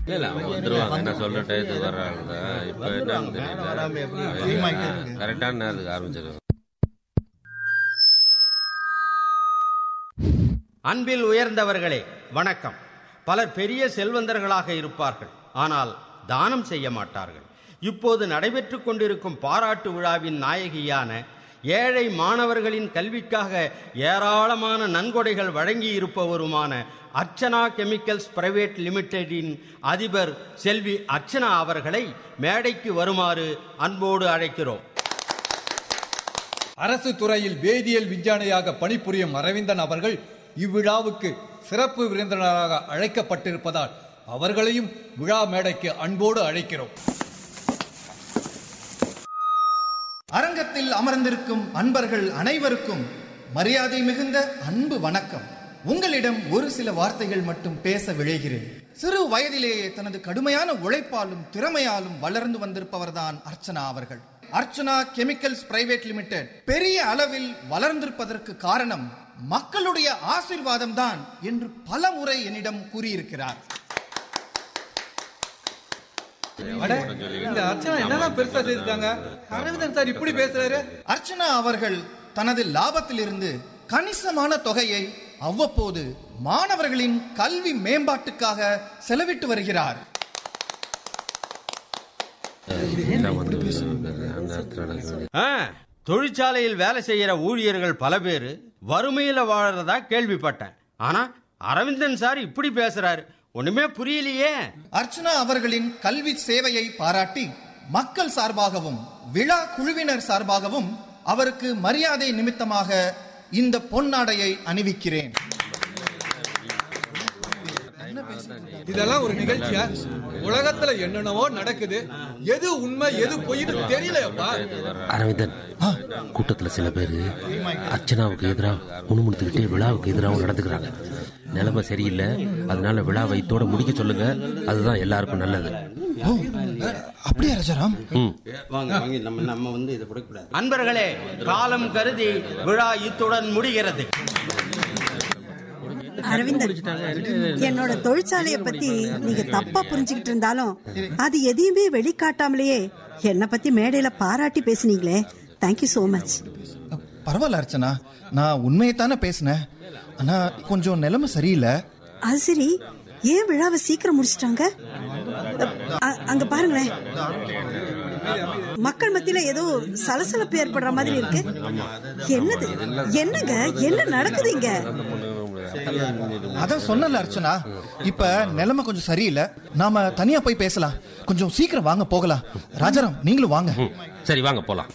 இல்ல இல்ல அவங்க வந்துருவாங்க என்ன சொல்ற டயத்துக்கு வர்றாங்க இப்ப என்னன்னு தெரியல கரெக்டான நேரத்துக்கு ஆரம்பிச்சிருக்காங்க அன்பில் உயர்ந்தவர்களே வணக்கம் பலர் பெரிய செல்வந்தர்களாக இருப்பார்கள் ஆனால் தானம் செய்ய மாட்டார்கள் இப்போது நடைபெற்றுக் கொண்டிருக்கும் பாராட்டு விழாவின் நாயகியான ஏழை மாணவர்களின் கல்விக்காக ஏராளமான நன்கொடைகள் வழங்கி இருப்பவருமான அர்ச்சனா கெமிக்கல்ஸ் பிரைவேட் லிமிடெடின் அதிபர் செல்வி அர்ச்சனா அவர்களை மேடைக்கு வருமாறு அன்போடு அழைக்கிறோம் அரசு துறையில் வேதியியல் விஞ்ஞானியாக பணிபுரியும் அரவிந்தன் அவர்கள் இவ்விழாவுக்கு சிறப்பு விருந்தினராக அழைக்கப்பட்டிருப்பதால் அவர்களையும் விழா மேடைக்கு அன்போடு அழைக்கிறோம் அரங்கத்தில் அமர்ந்திருக்கும் அன்பர்கள் அனைவருக்கும் மரியாதை மிகுந்த அன்பு வணக்கம் உங்களிடம் ஒரு சில வார்த்தைகள் மட்டும் பேச விழைகிறேன் சிறு வயதிலேயே தனது கடுமையான உழைப்பாலும் திறமையாலும் வளர்ந்து வந்திருப்பவர்தான் அர்ச்சனா அவர்கள் அர்ச்சனா கெமிக்கல்ஸ் பிரைவேட் லிமிடெட் பெரிய அளவில் வளர்ந்திருப்பதற்கு காரணம் மக்களுடைய ஆசீர்வாதம் தான் என்று பல முறை என்னிடம் கூறியிருக்கிறார் அட, இந்த அர்ச்சனா என்னதான் பெருசா செய்திருக்காங்க அரவிந்தன் சார் இப்படி பேசுறாரு அர்ச்சனா அவர்கள் தனது லாபத்திலிருந்து கணிசமான தொகையை அவ்வப்போது மாணவர்களின் கல்வி மேம்பாட்டுக்காக செலவிட்டு வருகிறார் நான் வந்து அந்த இடத்துல நடக்குது ஆ, தொழிற்சாலையில் வேலை செய்யற ஊழியர்கள் பல பேர் வறுமையில வாழறதா கேள்விப்பட்டேன் ஆனா அரவிந்தன் சார் இப்படி பேசுறாரு ஒண்ணுமே புரியலையே அர்ச்சனா அவர்களின் கல்வி சேவையை பாராட்டி மக்கள் சார்பாகவும் விழா குழுவினர் சார்பாகவும் அவருக்கு மரியாதை நிமித்தமாக இந்த பொன்னாடையை அணிவிக்கிறேன் இதெல்லாம் ஒரு நிகழ்ச்சியா உலகத்துல என்னென்னவோ நடக்குது எது உண்மை எது பொய்னு தெரியலையப்பா அரவிந்தன் கூட்டத்துல சில பேர் அர்ச்சனாவுக்கு எதிராக முணுமுணுத்துக்கிட்டே விழாவுக்கு எதிராகவும் நடந்துக்கிறாங்க நிலைமை சரியில்லை அதனால விழாவை இத்தோட முடிக்க சொல்லுங்க அதுதான் எல்லாருக்கும் நல்லது ஓ அப்படியா ராஜாராம் ம் வாங்க வாங்க நம்ம நம்ம வந்து இதை கொடுக்கூடாது அன்பர்களே காலம் கருதி விழா இத்துடன் முடிகிறது அரவிந்தன் என்னோட தொழிற்சாலைய பத்தி நீங்க தப்பா புரிஞ்சுக்கிட்டு இருந்தாலும் அது எதையுமே வெளிக்காட்டாமலேயே என்ன பத்தி மேடையில பாராட்டி பேசுனீங்களே தேங்க்யூ சோ மச் பரவாயில்ல அர்ச்சனா நான் உண்மையைத்தானே பேசினேன் ஆனா கொஞ்சம் நிலைமை சரியில்லை அது சரி ஏன் விழாவை சீக்கிரம் முடிச்சிட்டாங்க அ- அங்க பாருங்களேன் மக்கள் மத்தியில ஏதோ சலசலப்பு ஏற்படுற மாதிரி இருக்கு என்னது என்னங்க என்ன நடக்குது இங்க அதான் சொன்னல அர்ச்சனா இப்ப நிலைமை கொஞ்சம் சரியில்லை நாம தனியா போய் பேசலாம் கொஞ்சம் சீக்கிரம் வாங்க போகலாம் ராஜாராம் நீங்களும் வாங்க ம். சரி வாங்க போலாம்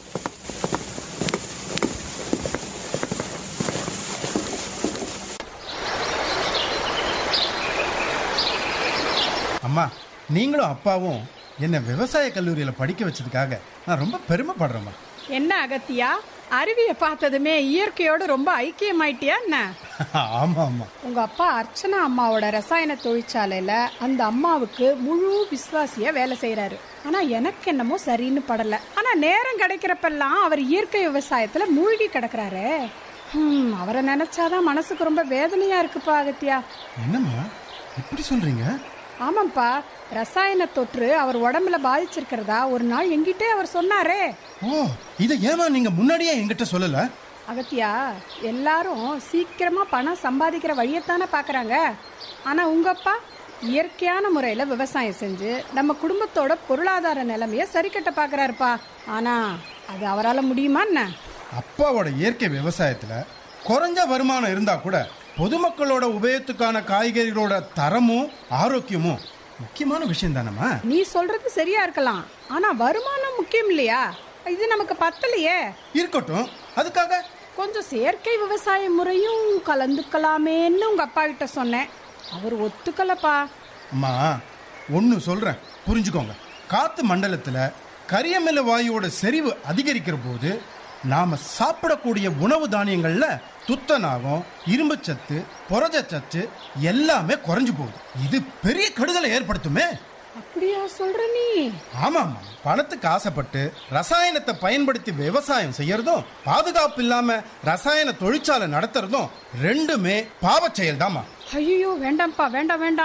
அம்மா நீங்களும் அப்பாவும் என்ன விவசாய கல்லூரியில படிக்க வச்சதுக்காக நான் ரொம்ப பெருமைப்படுறேம்மா என்ன அகத்தியா அருவியை பார்த்ததுமே இயற்கையோடு ரொம்ப ஐக்கியமாயிட்டியா என்ன ஆமா ஆமா உங்க அப்பா அர்ச்சனா அம்மாவோட ரசாயன தொழிற்சாலையில அந்த அம்மாவுக்கு முழு விசுவாசியா வேலை செய்யறாரு ஆனா எனக்கு என்னமோ சரின்னு படல ஆனா நேரம் கிடைக்கிறப்பெல்லாம் அவர் இயற்கை விவசாயத்துல மூழ்கி கிடக்குறாரு ஹம், அவரை நினைச்சாதான் மனசுக்கு ரொம்ப வேதனையா இருக்குப்பா அகத்தியா என்னம்மா இப்படி சொல்றீங்க ஆமாப்பா ரசாயன தொற்று அவர் உடம்புல பாதிச்சிருக்கிறதா ஒரு நாள் எங்கிட்டே அவர் சொன்னாரே ஓ இதை ஏமா நீங்க முன்னாடியே என்கிட்ட சொல்லல அகத்தியா எல்லாரும் சீக்கிரமா பணம் சம்பாதிக்கிற வழியத்தானே பாக்குறாங்க ஆனா உங்கப்பா இயற்கையான முறையில விவசாயம் செஞ்சு நம்ம குடும்பத்தோட பொருளாதார நிலைமைய சரி கட்ட பாக்குறாருப்பா ஆனா அது அவரால முடியுமா என்ன அப்பாவோட இயற்கை விவசாயத்துல குறைஞ்ச வருமானம் இருந்தா கூட பொதுமக்களோட உபயோகத்துக்கான காய்கறிகளோட தரமும் ஆரோக்கியமும் முக்கியமான விஷயம் தானம்மா நீ சொல்றது சரியா இருக்கலாம் ஆனா வருமானம் முக்கியம் இல்லையா இது நமக்கு பத்தலையே இருக்கட்டும் அதுக்காக கொஞ்சம் செயற்கை விவசாய முறையும் கலந்துக்கலாமேன்னு உங்க அப்பா கிட்ட சொன்னேன் அவர் ஒத்துக்கலப்பா அம்மா ஒன்று சொல்கிறேன் புரிஞ்சுக்கோங்க காத்து மண்டலத்தில் கரியமில வாயுவோட செறிவு அதிகரிக்கிற போது நாம சாப்பிடக்கூடிய உணவு தானியங்கள்ல துத்தநாகம் இரும்புச்சத்து புரதச்சத்து எல்லாமே குறைஞ்சு போகுது இது பெரிய கெடுதலை ஏற்படுத்துமே அப்படியா சொல்ற நீ ஆமாம் பணத்துக்கு ஆசைப்பட்டு ரசாயனத்தை பயன்படுத்தி விவசாயம் செய்யறதும் பாதுகாப்பு இல்லாம ரசாயன தொழிற்சாலை நடத்துறதும் ரெண்டுமே பாவச் செயல் ஐயோ வேண்டாம்ப்பா வேண்டாம் வேண்டாம்